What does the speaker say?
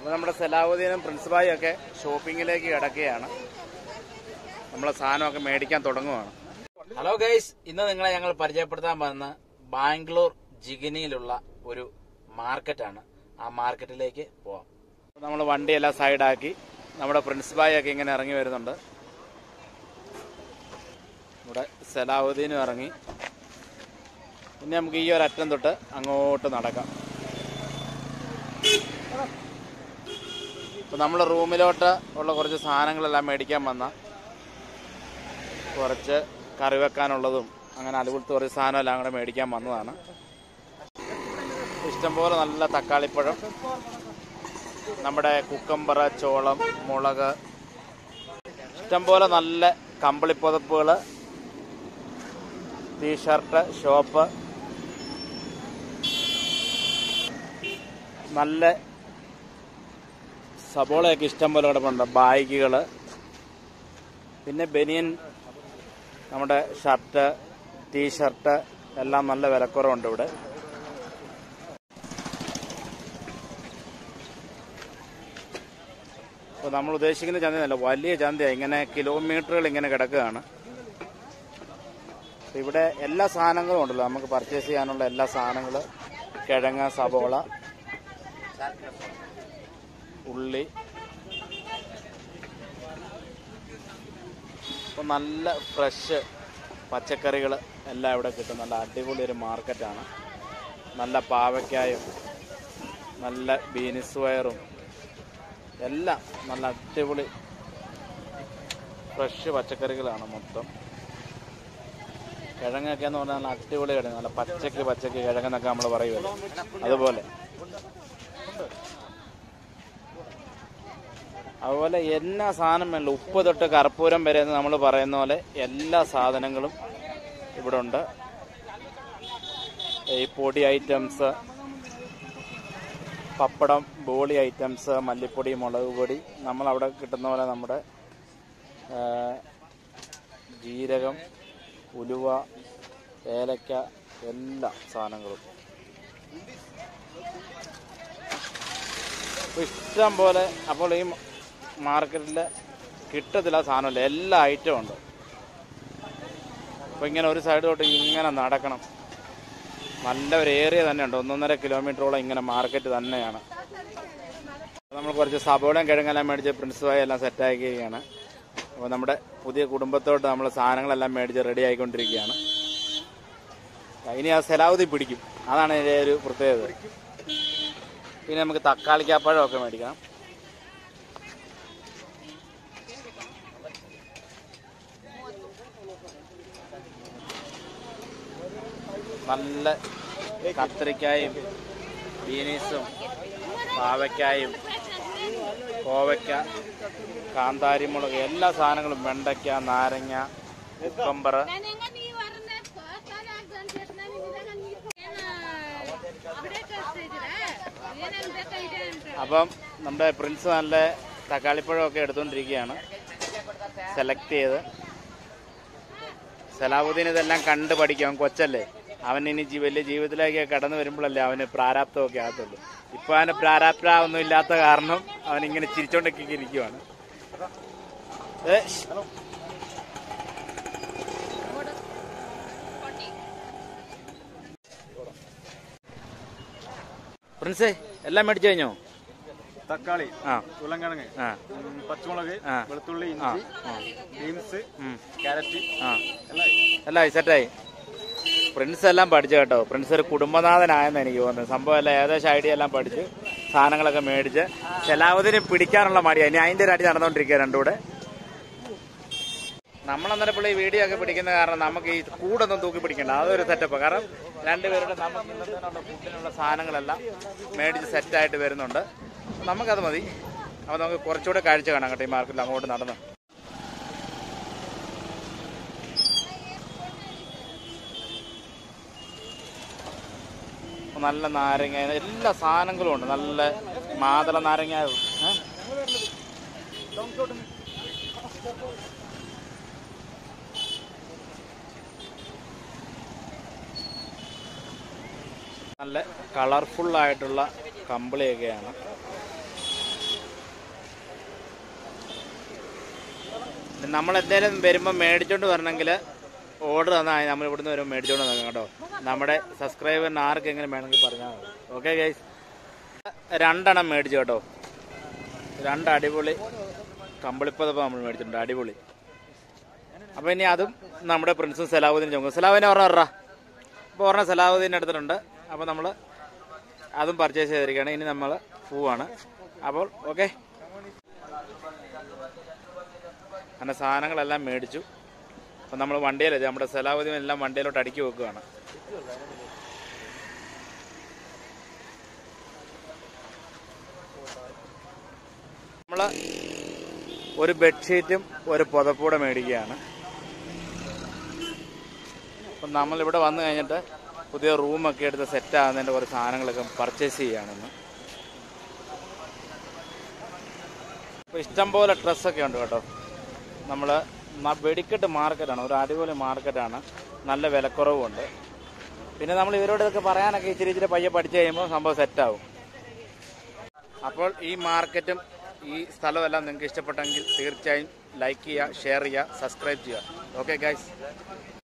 അപ്പോൾ നമ്മുടെ സലാഹുദ്ദീനും പ്രിൻസിപ്പായും ഒക്കെ ഷോപ്പിങ്ങിലേക്ക് കിടക്കുകയാണ് നമ്മളെ സാധനമൊക്കെ മേടിക്കാൻ തുടങ്ങുവാണ് ഹലോ ഗൈസ് ഇന്ന് നിങ്ങളെ ഞങ്ങൾ പരിചയപ്പെടുത്താൻ പോകുന്ന ബാംഗ്ലൂർ ജിഗിനിയിലുള്ള ഒരു മാർക്കറ്റാണ് ആ മാർക്കറ്റിലേക്ക് പോവാം നമ്മൾ വണ്ടിയെല്ലാം സൈഡാക്കി നമ്മുടെ പ്രിൻസിപ്പായി ഒക്കെ ഇങ്ങനെ ഇറങ്ങി വരുന്നുണ്ട് ഇവിടെ സലാഹുദ്ദീനും ഇറങ്ങി ഇനി നമുക്ക് ഈ ഒരു അറ്റം തൊട്ട് അങ്ങോട്ട് നടക്കാം ഇപ്പൊ നമ്മൾ റൂമിലോട്ട് ഉള്ള കുറച്ച് സാധനങ്ങളെല്ലാം മേടിക്കാൻ വന്ന കുറച്ച് കറി വെക്കാനുള്ളതും അങ്ങനെ അതുപോലത്തെ കുറച്ച് സാധനം എല്ലാം കൂടെ മേടിക്കാൻ വന്നതാണ് ഇഷ്ടംപോലെ നല്ല തക്കാളിപ്പഴം നമ്മുടെ കുക്കമ്പറ ചോളം മുളക് ഇഷ്ടംപോലെ നല്ല കമ്പിളിപ്പുതപ്പുകൾ ടീഷർട്ട് ഷോപ്പ് നല്ല സബോളയൊക്കെ ഇഷ്ടം പോലെ കിടപ്പുണ്ട് ബാഗുകൾ പിന്നെ ബനിയൻ നമ്മുടെ ഷർട്ട് ടീഷർട്ട് എല്ലാം നല്ല വിലക്കുറവുണ്ട് ഇവിടെ അപ്പോൾ നമ്മൾ ഉദ്ദേശിക്കുന്ന ചന്തയല്ല വലിയ ചന്തയാണ് ഇങ്ങനെ കിലോമീറ്ററുകൾ ഇങ്ങനെ കിടക്കുകയാണ് അപ്പോൾ ഇവിടെ എല്ലാ സാധനങ്ങളും ഉണ്ടല്ലോ നമുക്ക് പർച്ചേസ് ചെയ്യാനുള്ള എല്ലാ സാധനങ്ങൾ കിഴങ്ങ് സബോള ഉള്ളി അപ്പോൾ നല്ല ഫ്രഷ് പച്ചക്കറികൾ എല്ലാം ഇവിടെ കിട്ടും നല്ല അടിപൊളി ഒരു മാർക്കറ്റാണ് നല്ല പാവയ്ക്കായും നല്ല ബീൻസ് വയറും എല്ലാം നല്ല അടിപൊളി ഫ്രഷ് പച്ചക്കറികളാണ് മൊത്തം കിഴങ്ങൊക്കെ എന്ന് പറഞ്ഞാൽ നല്ല അടിപൊളി കിഴങ്ങ് നല്ല പച്ചക്ക് പച്ചക്ക് കിഴങ്ങെന്നൊക്കെ നമ്മൾ പറയുമല്ലോ അതുപോലെ അതുപോലെ എന്നാ സാധനം വേണ്ട ഉപ്പ് തൊട്ട് കർപ്പൂരം വരെ എന്ന് നമ്മൾ പറയുന്ന പോലെ എല്ലാ സാധനങ്ങളും ഇവിടെ ഉണ്ട് ഈ പൊടി ഐറ്റംസ് പപ്പടം ബോളി ഐറ്റംസ് മല്ലിപ്പൊടി മുളക് പൊടി നമ്മൾ അവിടെ കിട്ടുന്ന പോലെ നമ്മുടെ ആ, ജീരകം ഉലുവ ഏലക്ക എല്ലാ സാധനങ്ങളും ഇപ്പൊ ഇഷ്ടം പോലെ അപ്പോൾ ഈ മാർക്കറ്റിൽ കിട്ടത്തില്ല സാധനമില്ല എല്ലാ ഐറ്റവും ഉണ്ട് അപ്പോൾ ഇങ്ങനെ ഒരു സൈഡ് തൊട്ട് ഇങ്ങനെ നടക്കണം നല്ല ഒരു ഏരിയ തന്നെ ഉണ്ട് ഒന്നൊന്നര കിലോമീറ്ററോളം ഇങ്ങനെ മാർക്കറ്റ് തന്നെയാണ് നമ്മൾ കുറച്ച് സബോളയും കിഴങ്ങെല്ലാം മേടിച്ച് പ്രിൻസിപ്പായി എല്ലാം സെറ്റാക്കിയിരിക്കുകയാണ് അപ്പോൾ നമ്മുടെ പുതിയ കുടുംബത്തോട്ട് നമ്മൾ സാധനങ്ങളെല്ലാം മേടിച്ച് റെഡി ആയിക്കൊണ്ടിരിക്കുകയാണ് ഇനി ആ സെലാവധി പിടിക്കും അതാണ് ഇതിൻ്റെ ഒരു പ്രത്യേകത പിന്നെ നമുക്ക് തക്കാളിക്കാപ്പഴം ഒക്കെ മേടിക്കണം നല്ല കത്തിരിക്കായും ബീനീസും പാവയ്ക്കായും കോവയ്ക്ക കാന്താരിമുളക് എല്ലാ സാധനങ്ങളും വെണ്ടയ്ക്ക നാരങ്ങ cucumber Nenengan nih warna sana dan Vietnam ini dengan nih. അവിടെ കസ്റ്റേജ് അപ്പം നമ്മുടെ പ്രിൻസ് നല്ല തക്കാളിപ്പഴമൊക്കെ എടുത്തുകൊണ്ടിരിക്കുകയാണ് സെലക്ട് ചെയ്ത് സലാഹുദ്ദീൻ ഇതെല്ലാം കണ്ട് പഠിക്കും അവൻ കൊച്ചല്ലേ അവൻ ഇനി ജീ- വലിയ ജീവിതത്തിലേക്ക് കടന്നു വരുമ്പോഴല്ലേ അവന് പ്രാരാബ്ധമൊക്കെ ആകത്തുള്ളൂ ഇപ്പൊ അവന് പ്രാരാബ്ധമൊന്നും ഇല്ലാത്ത കാരണം അവൻ ഇങ്ങനെ ചിരിച്ചോണ്ടൊക്കെ ഇരിക്കുവാണ് ഏ, ശ്ശ്. പ്രിൻസേ എല്ലാം മേടിച്ചു കഴിഞ്ഞോ തക്കാളി ആ ഉരുളൻകിഴങ്ങ് ആ ഉം, പച്ചമുളക് ആ. വെളുത്തുള്ളി ആ ഇഞ്ചി ആ, ബീൻസ് ഉം, ക്യാരറ്റ് ആ എല്ലാം അല്ല സെറ്റായി പ്രിൻസ് എല്ലാം പഠിച്ചു കേട്ടോ പ്രിൻസ് ഒരു കുടുംബനാഥനായെന്ന് എനിക്ക് തോന്നുന്നത് സംഭവം എല്ലാം ഏകദേശം ഐഡിയ എല്ലാം പഠിച്ച് സാധനങ്ങളൊക്കെ മേടിച്ച് ശലാവതിന് പിടിക്കാനുള്ള മടിയാണ് ഇനി അതിന്റെ ഒരു അടി നടന്നുകൊണ്ടിരിക്കുക രണ്ടുകൂടെ നമ്മളന്നേരം ഇപ്പോൾ ഈ വീഡിയോ ഒക്കെ പിടിക്കുന്ന കാരണം നമുക്ക് ഈ കൂടൊന്നും തൂക്കി പിടിക്കണ്ട അതൊരു സെറ്റപ്പ് കാരണം രണ്ടുപേരുടെ നമുക്ക് ഇന്നത്തേനുള്ള ഫുഡിനുള്ള സാധനങ്ങളെല്ലാം മേടിച്ച് സെറ്റായിട്ട് വരുന്നുണ്ട് നമുക്കത് മതി അപ്പോൾ നമുക്ക് കുറച്ചുകൂടെ കാഴ്ച കാണാം കേട്ടോ ഈ മാർക്കറ്റിൽ അങ്ങോട്ട് നടന്ന് നല്ല നാരങ്ങ എല്ലാ സാധനങ്ങളും ഉണ്ട് നല്ല മാതള നാരങ്ങ ഏ? നല്ല കളർഫുൾ ആയിട്ടുള്ള കമ്പിളിയൊക്കെയാണ് നമ്മൾ എന്തെങ്കിലും വരുമ്പോൾ മേടിച്ചോണ്ട് വരണമെങ്കിൽ ഓർഡർ തന്നാൽ നമ്മൾ ഇവിടുന്ന് വരുമ്പോൾ മേടിച്ചോണ്ട് വന്നേക്കാം കേട്ടോ നമ്മുടെ സബ്സ്ക്രൈബറിന് ആർക്ക് എങ്ങനെ വേണമെങ്കിൽ പറഞ്ഞാൽ മതി ഓക്കെ ഗൈസ് രണ്ടെണ്ണം മേടിച്ചു കേട്ടോ രണ്ട് അടിപൊളി കമ്പിളിപ്പതപ്പം നമ്മൾ മേടിച്ചിട്ടുണ്ട് അടിപൊളി അപ്പോൾ ഇനി അതും നമ്മുടെ പ്രിൻസും സലാഹുദ്ദീൻ ചുമക്കും സലാഹുദ്ദീനെ പറഞ്ഞ പറഞ്ഞ അപ്പോൾ പറഞ്ഞ സലാഹുദ്ദീൻ എടുത്തിട്ടുണ്ട് അപ്പോൾ നമ്മൾ അതും പർച്ചേസ് ചെയ്തിരിക്കുകയാണ് ഇനി നമ്മൾ പോവാണ് അപ്പോൾ ഓക്കെ അങ്ങനെ സാധനങ്ങളെല്ലാം മേടിച്ചു അപ്പം നമ്മൾ വണ്ടിയിലെത്തി നമ്മുടെ സലാഹുദ്ദീൻ എല്ലാം വണ്ടിയിലോട്ട് അടുക്കി വെക്കുകയാണ് നമ്മൾ ഒരു ബെഡ്ഷീറ്റും ഒരു പുതപ്പൂടെ മേടിക്കുകയാണ് അപ്പം നമ്മളിവിടെ വന്നു കഴിഞ്ഞിട്ട് പുതിയ റൂമൊക്കെ എടുത്ത് സെറ്റ് ആകുന്നതിൻ്റെ കുറച്ച് സാധനങ്ങളൊക്കെ പർച്ചേസ് ചെയ്യുകയാണെന്ന് അപ്പോൾ ഇഷ്ടംപോലെ ഡ്രസ്സൊക്കെ ഉണ്ട് കേട്ടോ നമ്മൾ വെടിക്കെട്ട് മാർക്കറ്റാണ് ഒരു അടിപൊളി മാർക്കറ്റാണ് നല്ല വിലക്കുറവുണ്ട് പിന്നെ നമ്മൾ ഇവരോട് ഇതൊക്കെ പറയാനൊക്കെ ഇച്ചിരി ഇച്ചിരി പയ്യെ പഠിച്ചു കഴിയുമ്പോൾ സംഭവം സെറ്റാവും അപ്പോൾ ഈ മാർക്കറ്റും ഈ സ്ഥലമെല്ലാം നിങ്ങൾക്ക് ഇഷ്ടപ്പെട്ടെങ്കിൽ തീർച്ചയായും ലൈക്ക് ചെയ്യുക ഷെയർ ചെയ്യുക സബ്സ്ക്രൈബ് ചെയ്യുക ഓക്കെ ഗൈസ്